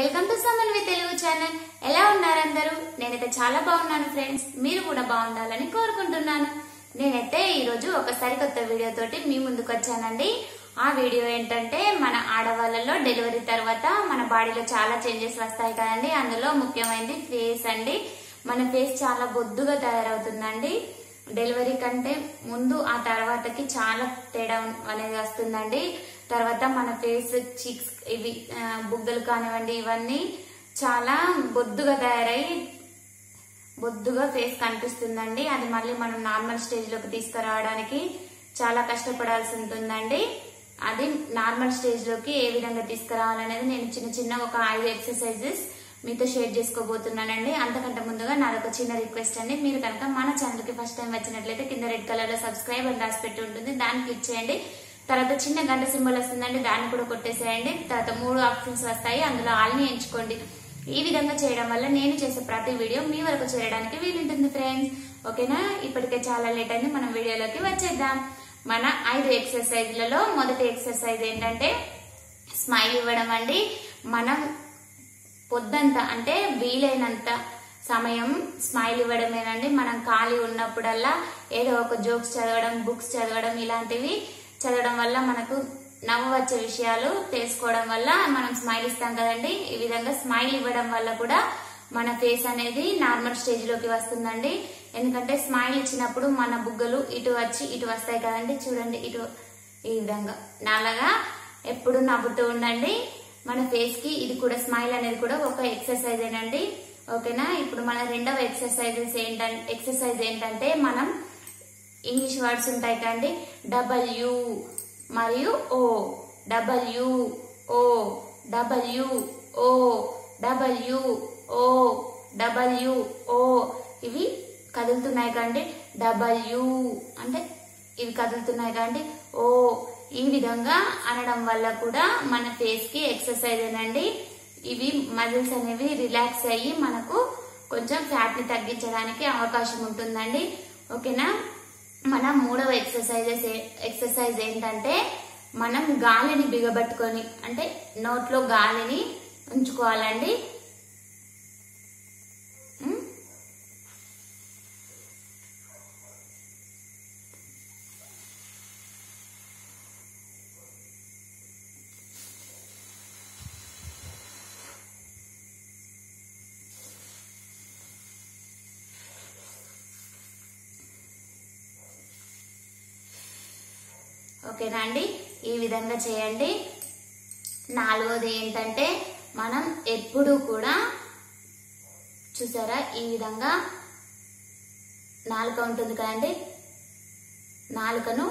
welcome to Samanvi Telugu channel ఎలా ఉన్నారు అందరూ నేనైతే చాలా బాగున్నాను ఫ్రెండ్స్ మీరు కూడా బాగుండాలని కోరుకుంటున్నాను నేనైతే ఈ రోజు ఒక సరికొత్త వీడియో తోటి మీ ముందుకు వచ్చానండి ఆ వీడియో ఏంటంటే మన ఆడవాళ్ళలో డెలివరీ తర్వాత మన బాడీలో చాలా చేంజెస్ వస్తాయి కదండి అందులో ముఖ్యమైనది ఫేస్ అండి మన ఫేస్ చాలా బొద్దుగా తయారవుతుందండి డెలివరీ కంటే ముందు ఆ తర్వాతకి చాలా తేడా అనేది వస్తుందండి తర్వాత మన ఫేస్ చిక్స్ ఇవి ఆ, బుగ్గలు కానివ్వండి ఇవన్నీ చాలా బొద్దుగా తయారై బొద్దుగా ఫేస్ కనిపిస్తుందండి అది మళ్ళీ మనం నార్మల్ స్టేజ్ లోకి తీసుకురావడానికి చాలా కష్టపడాల్సి ఉంటుందండి అది నార్మల్ స్టేజ్ లోకి ఏ విధంగా తీసుకురావాలనేది నేను చిన్న చిన్న ఒక ఐదు ఎక్సర్సైజెస్ మీతో షేర్ చేసుకోబోతున్నానండి అంతకంటే ముందుగా నాది ఒక చిన్న రిక్వెస్ట్ అండి మీరు కనుక మన ఛానల్ కి ఫస్ట్ టైం వచ్చినట్లయితే కింద రెడ్ కలర్ లో సబ్స్క్రైబ్ అని రాసి పెట్టి ఉంటుంది దాన్ని క్లిక్ చేయండి తర్వాత చిన్న గంట సింబల్ వస్తుందండి దాన్ని కూడా కొట్టేసేయండి తర్వాత మూడు ఆప్షన్స్ వస్తాయి అందులో ఆల్ని ఎంచుకోండి ఈ విధంగా చేయడం వల్ల నేను చేసే ప్రతి వీడియో మీ వరకు చేరడానికి వీలుంటుంది ఫ్రెండ్స్ ఓకేనా ఇప్పటికే చాలా లేట్ అయింది మనం వీడియోలోకి వచ్చేద్దాం మన ఐదు ఎక్సర్సైజ్లలో మొదటి ఎక్సర్సైజ్ ఏంటంటే స్మైల్ ఇవ్వడం అండి మనం పొద్దంతా అంటే వీలైనంత సమయం స్మైల్ ఇవ్వడమేనండి మనం ఖాళీ ఉన్నప్పుడల్లా ఏదో ఒక జోక్స్ చదవడం బుక్స్ చదవడం ఇలాంటివి చదవడం వల్ల మనకు నవ్వు వచ్చే విషయాలు తెలుసుకోవడం వల్ల మనం స్మైల్ ఇస్తాం కదండి ఈ విధంగా స్మైల్ ఇవ్వడం వల్ల కూడా మన ఫేస్ అనేది నార్మల్ స్టేజ్ లోకి వస్తుందండి ఎందుకంటే స్మైల్ ఇచ్చినప్పుడు మన బుగ్గలు ఇటు వచ్చి ఇటు వస్తాయి కదండి చూడండి ఇటు ఈ విధంగా నాలాగా ఎప్పుడు నవ్వుతూ ఉండండి మన ఫేస్ కి ఇది కూడా స్మైల్ అనేది కూడా ఒక ఎక్సర్సైజ్ ఏనండి ఓకేనా ఇప్పుడు మన రెండవ ఎక్సర్సైజెస్ ఏంటంటే ఎక్సర్సైజ్ ఏంటంటే మనం ఇంగ్లీష్ వర్డ్స్ ఉంటాయి కండి డబ్ల్యూ మరియు O W O W O W O W O ఇవి కదులుతున్నాయి కండి డబ్ల్యూ అంటే ఇవి కదులుతున్నాయి కండి ఓ ఈ విధంగా అనడం వల్ల కూడా మన ఫేస్ కి ఎక్సర్సైజ్ ఏనండి ఇవి మజిల్స్ అనేవి రిలాక్స్ అయ్యి మనకు కొంచెం ఫ్యాట్ ని తగ్గించడానికి అవకాశం ఉంటుందండి ఓకేనా మన మూడవ ఎక్సర్సైజెస్ ఎక్సర్సైజ్ ఏంటంటే మనం గాలిని బిగబట్టుకొని అంటే నోట్లో గాలిని ఉంచుకోవాలండి ఉమ్, ఓకేనా అండి ఈ విధంగా చేయండి నాలుగోది ఏంటంటే మనం ఎప్పుడు కూడా చూసారా ఈ విధంగా నాలుక ఉంటుంది కదండి నాలుకను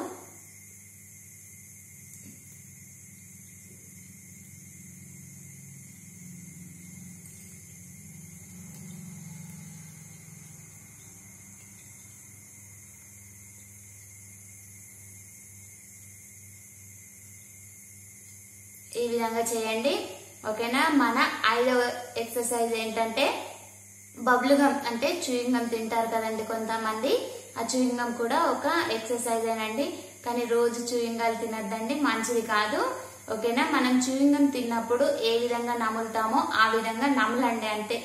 ఈ విధంగా చేయండి ఓకేనా మన ఐదవ ఎక్సర్సైజ్ ఏంటంటే బబ్లు గమ్ అంటే చూయింగ్ గమ్ తింటారు కదండి కొంతమంది ఆ చూయింగ్ గమ్ కూడా ఒక ఎక్సర్సైజ్ ఏనండి కానీ రోజు చూయింగాలు తినద్దండి మంచిది కాదు ఓకేనా మనం చూయింగ్ గమ్ తిన్నప్పుడు ఏ విధంగా నములుతామో ఆ విధంగా నములండి అంతే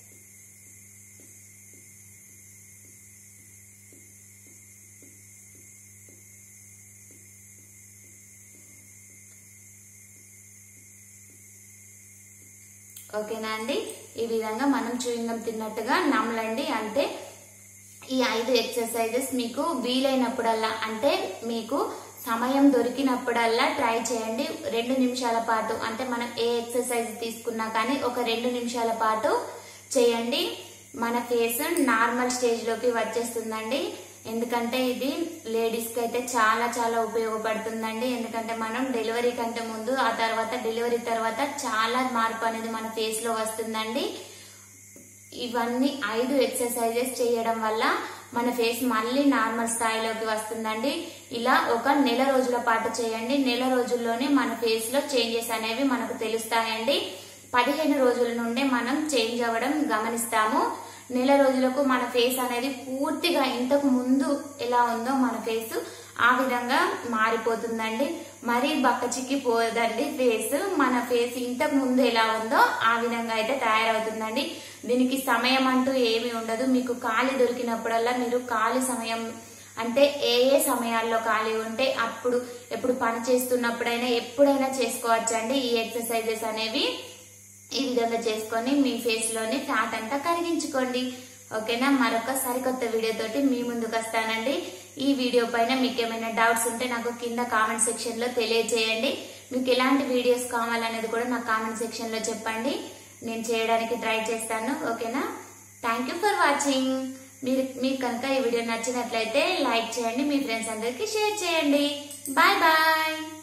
ఓకేనా అండి ఈ విధంగా మనం చూయింగం తిన్నట్టుగా నమలండి అంటే ఈ ఐదు ఎక్సర్సైజెస్ మీకు వీలైనప్పుడల్లా అంటే మీకు సమయం దొరికినప్పుడల్లా ట్రై చేయండి రెండు నిమిషాల పాటు అంటే మనం ఏ ఎక్సర్సైజ్ తీసుకున్నా కానీ ఒక రెండు నిమిషాల పాటు చేయండి మన ఫేస్ నార్మల్ స్టేజ్ లోకి వచ్చేస్తుందండి ఎందుకంటే ఇది లేడీస్ కి అయితే చాలా చాలా ఉపయోగపడుతుందండి ఎందుకంటే మనం డెలివరీ కంటే ముందు ఆ తర్వాత డెలివరీ తర్వాత చాలా మార్పు అనేది మన ఫేస్ లో వస్తుందండి ఇవన్నీ ఐదు ఎక్సర్సైజెస్ చేయడం వల్ల మన ఫేస్ మళ్ళీ నార్మల్ స్థాయిలోకి వస్తుందండి ఇలా ఒక నెల రోజుల పాటు చేయండి నెల రోజుల్లోనే మన ఫేస్ లో చేంజెస్ అనేవి మనకు తెలుస్తాయండి పదిహేను రోజుల నుండే మనం చేంజ్ అవ్వడం గమనిస్తాము నెల రోజులకు మన ఫేస్ అనేది పూర్తిగా ఇంతకు ముందు ఎలా ఉందో మన ఫేస్ ఆ విధంగా మారిపోతుందండి మరీ బక్క చిక్కిపోదండి ఫేస్ మన ఫేస్ ఇంతకు ముందు ఎలా ఉందో ఆ విధంగా అయితే తయారవుతుందండి దీనికి సమయం అంటూ ఏమీ ఉండదు మీకు ఖాళీ దొరికినప్పుడల్లా మీరు ఖాళీ సమయం అంటే ఏ ఏ సమయాల్లో ఖాళీ ఉంటే అప్పుడు ఎప్పుడు పని చేస్తున్నప్పుడైనా ఎప్పుడైనా చేసుకోవచ్చండి ఈ ఎక్సర్సైజెస్ అనేవి ఈ విధంగా చేసుకొని మీ ఫేస్ లోని ఫ్యాట్ అంతా కరిగించుకోండి ఓకేనా మరొక సరికొత్త వీడియో తోటి మీ ముందుకు వస్తానండి ఈ వీడియో పైన మీకు ఏమైనా డౌట్స్ ఉంటే నాకు కింద కామెంట్ సెక్షన్ లో తెలియజేయండి మీకు ఎలాంటి వీడియోస్ కావాలనేది కూడా నాకు కామెంట్ సెక్షన్ లో చెప్పండి నేను చేయడానికి ట్రై చేస్తాను ఓకేనా థ్యాంక్ యూ ఫర్ వాచింగ్ మీరు మీకు కనుక ఈ వీడియో నచ్చినట్లయితే లైక్ చేయండి మీ ఫ్రెండ్స్ అందరికీ షేర్ చేయండి బాయ్ బాయ్